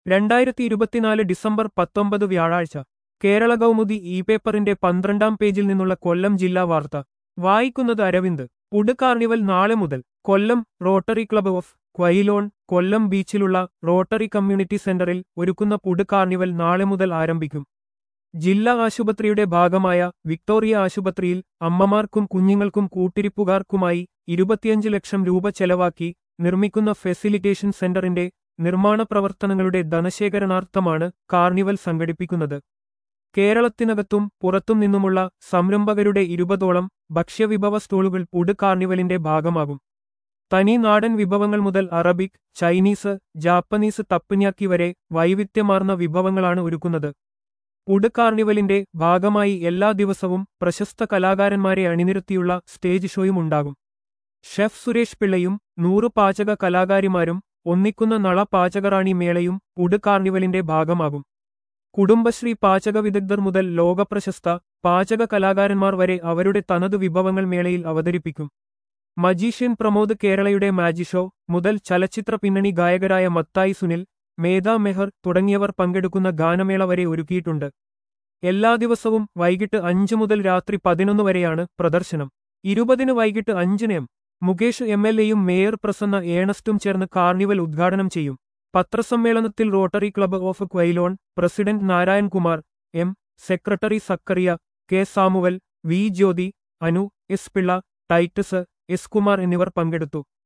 രണ്ടായിരത്തി ഇരുപത്തിനാല് ഡിസംബർ പത്തൊമ്പത് വ്യാഴാഴ്ച കേരള കൗമുദി ഇ പേപ്പറിന്റെ പന്ത്രണ്ടാം പേജിൽ നിന്നുള്ള കൊല്ലം ജില്ലാ വാർത്ത വായിക്കുന്നത് അരവിന്ദ് ഉഡ് കാർണിവൽ നാളെ മുതൽ Kollam rotary club of Quilon Kollam ബീച്ചിലുള്ള റോട്ടറി കമ്മ്യൂണിറ്റി സെന്ററിൽ ഒരുക്കുന്ന പുഡ് കാർണിവൽ നാളെ മുതൽ ആരംഭിക്കും ജില്ലാ ആശുപത്രിയുടെ ഭാഗമായ വിക്ടോറിയ ആശുപത്രിയിൽ അമ്മമാർക്കും കുഞ്ഞുങ്ങൾക്കും കൂട്ടിരിപ്പുകാർക്കുമായി ഇരുപത്തിയഞ്ച് ലക്ഷം രൂപ ചെലവാക്കി നിർമ്മിക്കുന്ന ഫെസിലിറ്റേഷൻ സെന്ററിന്റെ നിർമ്മാണ പ്രവർത്തനങ്ങളുടെ ധനശേഖരണാർത്ഥമാണ് കാർണിവൽ സംഘടിപ്പിക്കുന്നത് കേരളത്തിനകത്തും പുറത്തും നിന്നുമുള്ള സംരംഭകരുടെ ഇരുപതോളം ഭക്ഷ്യവിഭവ സ്റ്റോളുകൾ പുഡ് കാർണിവലിന്റെ ഭാഗമാകും തനി നാടൻ വിഭവങ്ങൾ മുതൽ അറബിക് ചൈനീസ് ജാപ്പനീസ് തപ്പുഞ്ഞാക്കി വരെ വൈവിധ്യമാർന്ന വിഭവങ്ങളാണ് ഒരുക്കുന്നത് പുഡ് കാർണിവലിന്റെ ഭാഗമായി എല്ലാ ദിവസവും പ്രശസ്ത കലാകാരന്മാരെ അണിനിരത്തിയുള്ള സ്റ്റേജ് ഷോയും ഉണ്ടാകും ഷെഫ് സുരേഷ് പിള്ളയും നൂറ് പാചക കലാകാരിമാരും ഒന്നിക്കുന്ന നള പാചകറാണി മേളയും പുഡ് കാർണിവലിന്റെ ഭാഗമാകും കുടുംബശ്രീ പാചക വിദഗ്ധർ മുതൽ ലോകപ്രശസ്ത പാചക കലാകാരന്മാർ വരെ അവരുടെ തനതു വിഭവങ്ങൾ മേളയിൽ അവതരിപ്പിക്കും മജീഷ്യൻ പ്രമോദ് കേരളയുടെ മാജിഷോ മുതൽ ചലച്ചിത്ര പിന്നണി ഗായകരായ മത്തായി സുനിൽ മേധാ മെഹർ തുടങ്ങിയവർ പങ്കെടുക്കുന്ന ഗാനമേള വരെ ഒരുക്കിയിട്ടുണ്ട് എല്ലാ ദിവസവും വൈകിട്ട് അഞ്ചു മുതൽ രാത്രി പതിനൊന്ന് വരെയാണ് പ്രദർശനം ഇരുപതിന് വൈകിട്ട് അഞ്ചിന് എം മുകേഷ് എം എൽ എയും മേയർ പ്രസന്ന ഏണസ്റ്റും ചേർന്ന് കാർണിവൽ ഉദ്ഘാടനം ചെയ്യും പത്രസമ്മേളനത്തിൽ rotary club of Quilon president Narayankumar M secretary Zacharia K Samuel V Jyothi Anu S Pillai Titus S Kumar എന്നിവർ പങ്കെടുത്തു